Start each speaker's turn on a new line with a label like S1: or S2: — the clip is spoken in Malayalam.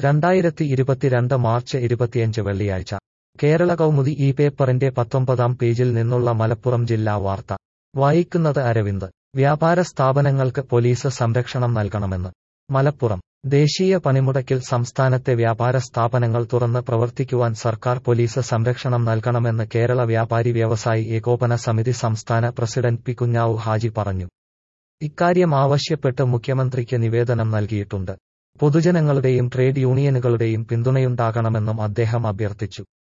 S1: രണ്ടായിരത്തി ഇരുപത്തിരണ്ട് മാർച്ച് ഇരുപത്തിയഞ്ച് വെള്ളിയാഴ്ച കേരള കൗമുദി ഈ പേപ്പറിന്റെ പത്തൊമ്പതാം പേജിൽ നിന്നുള്ള മലപ്പുറം ജില്ലാ വാർത്ത വായിക്കുന്നത് അരവിന്ദ് വ്യാപാര സ്ഥാപനങ്ങൾക്ക് പോലീസ് സംരക്ഷണം നൽകണമെന്ന് മലപ്പുറം ദേശീയ പണിമുടക്കിൽ സംസ്ഥാനത്തെ വ്യാപാര സ്ഥാപനങ്ങൾ തുറന്ന് പ്രവർത്തിക്കുവാൻ സർക്കാർ പോലീസ് സംരക്ഷണം നൽകണമെന്ന് കേരള വ്യാപാരി വ്യവസായി ഏകോപന സമിതി സംസ്ഥാന പ്രസിഡന്റ് പി കുഞ്ഞാവു ഹാജി പറഞ്ഞു ഇക്കാര്യം ആവശ്യപ്പെട്ട് മുഖ്യമന്ത്രിക്ക് നിവേദനം നൽകിയിട്ടുണ്ട് പൊതുജനങ്ങളുടെയും ട്രേഡ് യൂണിയനുകളുടെയും പിന്തുണയുണ്ടാകണമെന്നും അദ്ദേഹം അഭ്യർത്ഥിച്ചു